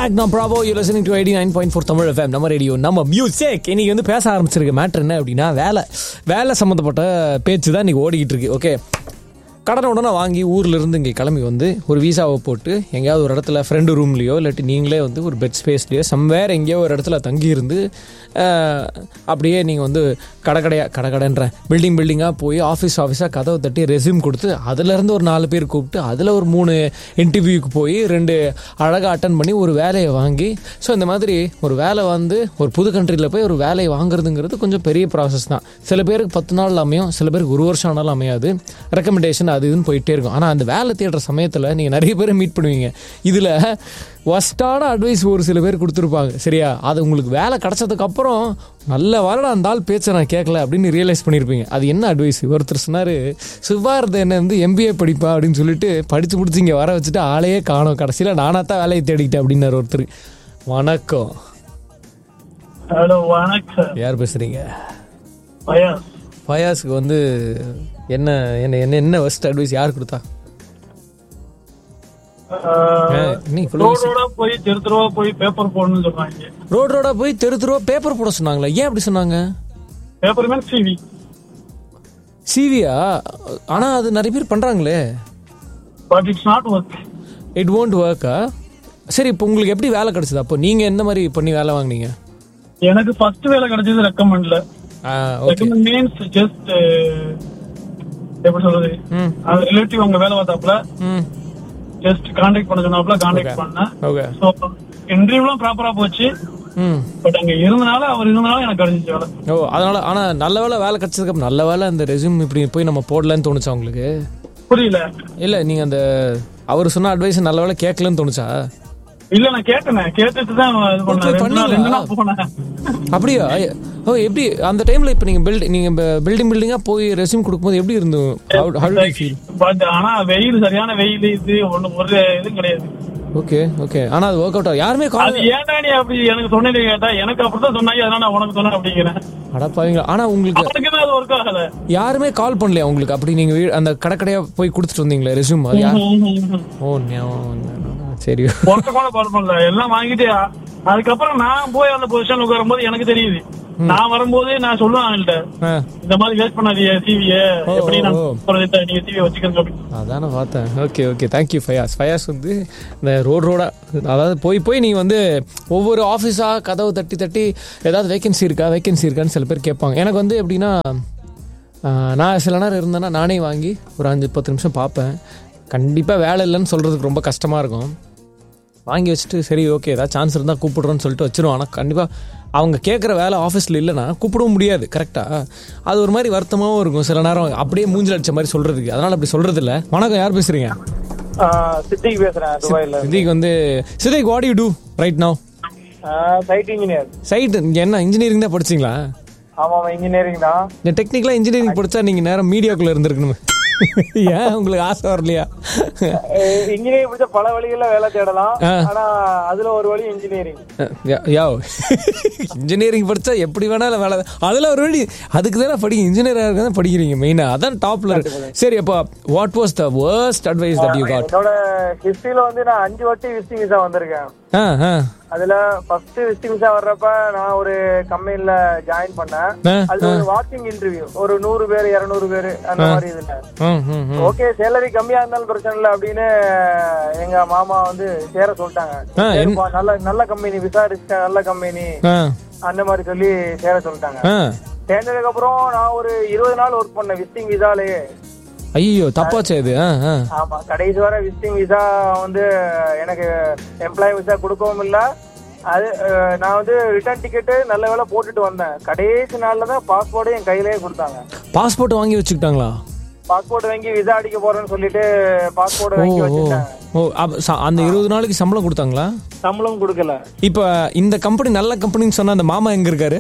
Back நான் bravo you listening to eighty nine point four Tamil FM நம்ம radio நம்ம music இன்னைக்கு வந்து பேச ஆரம்பிச்சிருக்க மேட்ரு என்ன அப்படின்னா வேலை வேலை சம்மந்தப்பட்ட பேச்சு தான் இன்னைக்கு ஓடிக்கிட்டு இருக்கு ஓகே கடனை உடனே வாங்கி ஊர்ல இருந்து இங்கே கிளம்பி வந்து ஒரு வீசாவை போட்டு எங்கேயாவது ஒரு இடத்துல ஃப்ரெண்டு ரூம்லேயோ இல்லாட்டி நீங்களே வந்து ஒரு பெட் ஸ்பேஸ்லேயோ சம்வேர் எங்கேயோ ஒரு இடத்துல தங்கி இருந்து அஹ், அப்படியே நீங்கள் வந்து கடை கடையாக கடை கடைன்ற பில்டிங் பில்டிங்காக போய் ஆஃபீஸ் ஆஃபீஸாக கதவை தட்டி ரெஸ்யூம் கொடுத்து அதுலேருந்து ஒரு நாலு பேர் கூப்பிட்டு அதில் ஒரு மூணு இன்டர்வியூக்கு போய் ரெண்டு அழகாக அட்டன் பண்ணி ஒரு வேலையை வாங்கி ஸோ இந்த மாதிரி ஒரு வேலை வந்து ஒரு புது கண்ட்ரியில் போய் ஒரு வேலையை வாங்குறதுங்கிறது கொஞ்சம் பெரிய ப்ராசஸ் தான் சில பேருக்கு பத்து நாள் அமையும் சில பேருக்கு ஒரு வருஷம் ஆனாலும் அமையாது ரெக்கமெண்டேஷன் அது இதுன்னு போயிட்டே இருக்கும் ஆனால் அந்த வேலை தேடுற சமயத்தில் நீங்கள் நிறைய பேரை மீட் பண்ணுவீங்க இதில் ஒஸ்டான அட்வைஸ் ஒரு சில பேர் கொடுத்துருப்பாங்க சரியா அது உங்களுக்கு வேலை கிடச்சதுக்கு அப்புறம் நல்ல வேலை அந்த ஆள் பேச்சை நான் கேட்கல அப்படின்னு ரியலைஸ் பண்ணியிருப்பீங்க அது என்ன அட்வைஸ் ஒருத்தர் சொன்னார் சிவார்த்த என்ன வந்து எம்பிஏ படிப்பா அப்படின்னு சொல்லிட்டு படித்து முடிச்சு இங்கே வர வச்சுட்டு ஆளையே காணோம் கடைசியில் நானாக தான் வேலையை தேடிக்கிட்டேன் அப்படின்னாரு ஒருத்தர் வணக்கம் ஹலோ வணக்கம் யார் பேசுகிறீங்க பயாஸ் ஃபயாஸுக்கு வந்து என்ன என்ன என்ன என்ன ஃபர்ஸ்ட் அட்வைஸ் யார் கொடுத்தா ஆஹ், நீ ரோட் ரோடா போய் தெரு தெருவா போய் பேப்பர் போடணும்னு சொல்றாங்க ரோட் ரோடா போய் தெரு தெருவா பேப்பர் போட சொன்னாங்களா ஏன் அப்படி சொன்னாங்க பேப்பர் மேன் சிவி சிவியா ஆனா அது நிறைய பேர் பண்றாங்களே but it's not work it won't ஒர்க்கா சரி இப்போ உங்களுக்கு எப்படி வேலை கிடைச்சது அப்போ நீங்க எந்த மாதிரி பண்ணி வேலை வாங்குனீங்க எனக்கு ஃபர்ஸ்ட் வேலை கிடைச்சது ரெக்கமெண்ட்ல ஓகே ரெக்கமெண்ட் மீன்ஸ் ஜஸ்ட் எப்படி சொல்றது ம் அந்த ரிலேட்டிவ் அவங்க வேலை பார்த்தாப்புல ம் ஜஸ்ட் கான்டாக்ட் பண்ண சொன்னாப்புல கான்டாக்ட் பண்ணேன் ஓகே ஸோ இன்டர்வியூலாம் ப்ராப்பரா போச்சு ம் பட் அங்க இருந்தனால அவர் இருந்தனால எனக்கு கிடைச்சிச்சு வேலை ஓ அதனால ஆனா நல்ல வேலை வேலை கிடைச்சதுக்கு அப்புறம் நல்ல வேலை அந்த ரெஸ்யூம் இப்படி போய் நம்ம போடலான்னு தோணுச்சா உங்களுக்கு புரியல இல்ல நீங்க அந்த அவர் சொன்ன அட்வைஸ் நல்ல வேலை கேட்கலன்னு தோணுச்சா இல்ல நான் கேட்டேனே கேட்டுட்டு தான் இது பண்ணேன் Okay, ரெண்டு நாள் ரெண்டு நாள் போனேன் அப்படியா ஓ எப்படி அந்த டைம்ல இப்போ நீங்க பில்ட் நீங்க பில்டிங் பில்டிங்கா போய் ரெஸ்யூம் கொடுக்கும்போது எப்படி இருந்தோம் how did you feel but ஆனா வெயில் சரியான வெயில் இது ஒண்ணு ஒரு இதுவும் கிடையாது ஓகே ஓகே ஆனா அது ஒர்க் அவுட் யாருமே கால் அது ஏன்டா நீ அப்படி எனக்கு சொன்னேன்னு கேட்டா எனக்கு அப்படிதான் சொன்னாங்க அதனால நான் உனக்கு சொன்னேன் அப்படிங்கிறேன் அடப்பாவீங்களா ஆனா உங்களுக்கு அவனுக்கு தான் அது ஒர்க் ஆகல யாருமே கால் பண்ணலையா உங்களுக்கு அப்படி நீங்க வீ- அந்த கடற்கடையா போய் கொடுத்துட்டு வந்தீங்களே ரெஸ்யூம் அது யார் ஓ ஞாபகம் சரி ஒருத்த கூட கால் பண்ணல எல்லாம் வாங்கிட்டு அதுக்கப்புறம் நான் போய் அந்த பொசிஷன் உட்காரும்போது எனக்கு தெரியுது நான் வரும்போது நான் சொல்லுவேன் அவன்கிட்ட ஆ, இந்த மாதிரி வேஸ்ட் பண்ணாதீங்க சிவிய ஓ, எப்படி நான் ஓ. சொல்றதை நீங்க சிவிய வச்சுக்கோங்க அப்படின்னு அதானே பார்த்தேன் okay okay thank you Fayaz Fayaz வந்து இந்த ரோட் ரோடா அதாவது போய் போய் நீ வந்து ஒவ்வொரு ஆஃபீஸாக கதவு தட்டி தட்டி ஏதாவது வேகன்சி இருக்கா வேகன்சி இருக்கான்னு சில பேர் கேட்பாங்க எனக்கு வந்து எப்படின்னா ஆஹ், நான் சில நேரம் இருந்தேன்னா நானே வாங்கி ஒரு அஞ்சு பத்து நிமிஷம் பார்ப்பேன் கண்டிப்பாக வேலை இல்லைன்னு சொல்கிறதுக்கு ரொம்ப கஷ்டமாக இருக்கும் வாங்கி வச்சுட்டு சரி ஓகே ஏதாவது சான்ஸ் இருந்தால் கூப்பிடுறோன்னு சொல்லிட்டு வச்சிருவோம் ஆனால் கண்டிப்பாக அவங்க கேட்குற வேலை ஆஃபீஸில் இல்லைன்னா கூப்பிடவும் முடியாது கரெக்டாக அது ஒரு மாதிரி வருத்தமாகவும் இருக்கும் சில நேரம் அப்படியே மூஞ்சில் அடிச்ச மாதிரி சொல்கிறதுக்கு அதனால் அப்படி சொல்கிறது இல்லை வணக்கம் யார் பேசுகிறீங்க சித்திக்கு பேசுறேன் துபாயில சித்திக் வந்து Siddique what you do right now site engineer site என்ன இன்ஜினியரிங் தான் படிச்சிங்களா ஆமா ஆமா இன்ஜினியரிங் தான் இந்த டெக்னிக்கலாக இன்ஜினியரிங் படித்தா நீங்கள் நேரம் மீடியாக்குள்ளே இருந்திருக்கணுமே ஏன் உங்களுக்கு ஆசை வரலையா இன்ஜினியரிங் படிச்ச பல வழிகள்ல வேலை தேடலாம் ஆ. ஆனா அதுல ஒரு வழி இன்ஜினியரிங் யோ இன்ஜினியரிங் படிச்சா எப்படி வேணாலும் வேலை அதில் ஒரு வழி அதுக்கு தானே படிக்க இன்ஜினியராக இருக்க தான் படிக்கிறீங்க மெயினாக அதான் டாப்ல இருக்கு சரி அப்போ what was the worst advice that you got என்னோட ஹிஸ்டரியில வந்து நான் அஞ்சு வாட்டி விசிட்டிங் விசா வந்திருக்கேன் ஆ ஆ அதுல ஃபர்ஸ்ட் விசிட்டிங் விசா வர்றப்ப நான் ஒரு கம்பெனில ஜாயின் பண்ணேன் ஆ, அது ஒரு வாக்கிங் இன்டர்வியூ ஒரு நூறு பேர் இருநூறு பேர் அந்த மாதிரி இதுல ம் ம் ம். ஓகே சேலரி கம்மியா இருந்தாலும் பிரச்சனை இல்லை அப்படின்னு எங்க மாமா வந்து சேர சொல்லிட்டாங்க ஆ, என்- சரிப்பா, நல்ல நல்ல கம்பெனி விசாரிச்சிட்டேன் நல்ல கம்பெனி ஆ அந்த மாதிரி சொல்லி சேர சொல்லிட்டாங்க ஆ சேர்ந்ததுக்கு அப்புறம் நான் ஒரு இருபது நாள் ஒர்க் பண்ணேன் விசிட்டிங் விசாலயே ஐயோ தப்பாச்சே இது ஆ ஆ ஆமா கடைசி வரை விசிட்டிங் விசா வந்து எனக்கு எம்ப்ளாயி விசா கொடுக்கவும் இல்ல அது அஹ், நான் வந்து ரிட்டர்ன் டிக்கெட்டு நல்ல வேலை போட்டுட்டு வந்தேன் கடைசி நாள்ல தான் பாஸ்போர்ட்டை என் கையிலேயே கொடுத்தாங்க பாஸ்போர்ட் வாங்கி வச்சுக்கிட்டாங்களா பாஸ்போர்ட் வாங்கி விசா அடிக்க போறேன்னு சொல்லிட்டு பாஸ்போர்ட் ஓ வாங்கி ஓ வச்சுட்டாங்க ஓ அப்ப ச- அந்த இருபது நாளைக்கு சம்பளம் கொடுத்தாங்களா சம்பளம் கொடுக்கல இப்போ இந்த கம்பெனி நல்ல கம்பெனின்னு சொன்னா அந்த மாமா எங்க இருக்காரு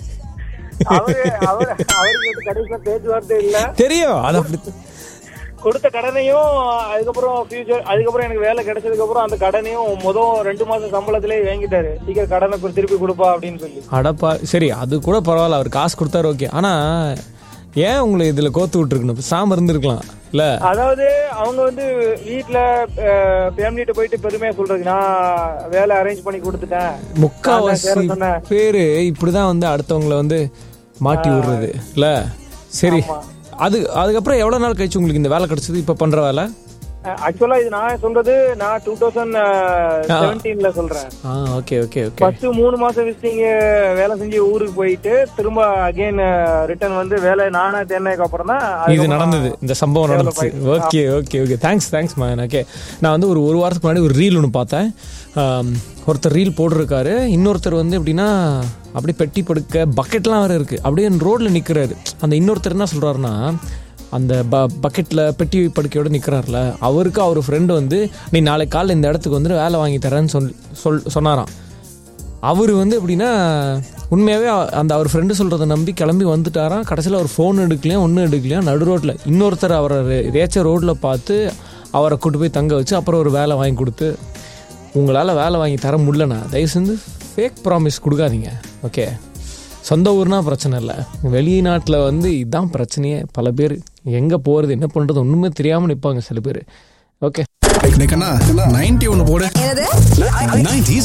அவரு அவர் அவருக்கு கடைசியில பேச்சுவார்த்தை இல்ல தெரியும் அது அப்படி கொடுத்த கடனையும் அதுக்கப்புறம் ஃபியூச்சர் அதுக்கப்புறம் எனக்கு வேலை கிடைச்சதுக்கு அப்புறம் அந்த கடனையும் முதல் ரெண்டு மாசம் சம்பளத்திலே வாங்கிட்டாரு சீக்கிரம் கடனை கு- திருப்பி கொடுப்பா அப்படின்னு சொல்லி அடப்பா சரி அது கூட பரவாயில்ல அவர் காசு கொடுத்தாரு ஓகே ஆனா ஏன் உங்களை இதுல கோத்து விட்டுருக்கணும் சாம இருந்திருக்கலாம் இல்ல அதாவது அவங்க வந்து வீட்ல ஃபேமிலிட்ட போயிட்டு பெருமையா சொல்றது நான் வேலை அரேஞ்ச் பண்ணி கொடுத்துட்டேன் முக்காவாசி நான் தான் சொன்னேன். பேரு இப்படிதான் வந்து அடுத்தவங்கள வந்து மாட்டி விடுறது இல்ல சரி அது அதுக்கப்புறம் எவ்வளவு நாள் கழிச்சு உங்களுக்கு இந்த வேலை கிடைச்சது இப்ப பண்ற வேலை ஆக்சுவலா இது நான் சொல்றது நான் டூ தௌசண்ட் செவன்டீன்ல சொல்றேன் ஆ ஓகே ஓகே ஓகே ஃபர்ஸ்ட் மூணு மாசம் விசிட்டிங் வேலை செஞ்சு ஊருக்கு போயிட்டு திரும்ப அகைன் ரிட்டர்ன் வந்து வேலை நானா தேர்னதுக்கு அப்புறம் தான் இது அதுக்கப்புறம் நடந்தது இந்த சம்பவம் நடந்துச்சு okay okay okay thanks thanks man okay நான் வந்து ஒரு ஒரு வாரத்துக்கு முன்னாடி ஒரு ரீல் ஒன்று பார்த்தேன் ஆம், ஒருத்தர் ரீல் போட்டிருக்காரு இன்னொருத்தர் வந்து எப்படின்னா அப்படியே பெட்டி படுக்க பக்கெட்லாம் வேற இருக்கு அப்படியே ரோட்ல நிக்கிறாரு அந்த இன்னொருத்தர் என்ன சொல்றாருன்னா அந்த ப பக்கெட்டில் பெட்டி படுக்கையோட நிற்கிறாருல அவருக்கு அவர் ஃப்ரெண்டு வந்து நீ நாளைக்கு காலைல இந்த இடத்துக்கு வந்து வேலை வாங்கி தரேன்னு சொல் சொல் சொன்னாராம் அவர் வந்து எப்படின்னா உண்மையாகவே அந்த அவர் ஃப்ரெண்டு சொல்கிறத நம்பி கிளம்பி வந்துட்டாராம் கடைசியில் அவர் ஃபோன் எடுக்கலையா ஒன்றும் எடுக்கலையா நடு ரோட்டில் இன்னொருத்தர் அவரை ரேச்ச ரோட்டில் பார்த்து அவரை கூட்டு போய் தங்க வச்சு அப்புறம் ஒரு வேலை வாங்கி கொடுத்து உங்களால் வேலை வாங்கி தர முடியலண்ணா தயவு செஞ்சு ஃபேக் ப்ராமிஸ் கொடுக்காதீங்க ஓகே சொந்த ஊர்னா பிரச்சனை இல்லை வெளிநாட்டில் வந்து இதுதான் பிரச்சனையே பல பேர் எங்கே போகிறது என்ன பண்ணுறது ஒன்றுமே தெரியாமல் நிற்பாங்க சில பேர் ஓகே நைன்டி ஒன்று போடு என்னது 90s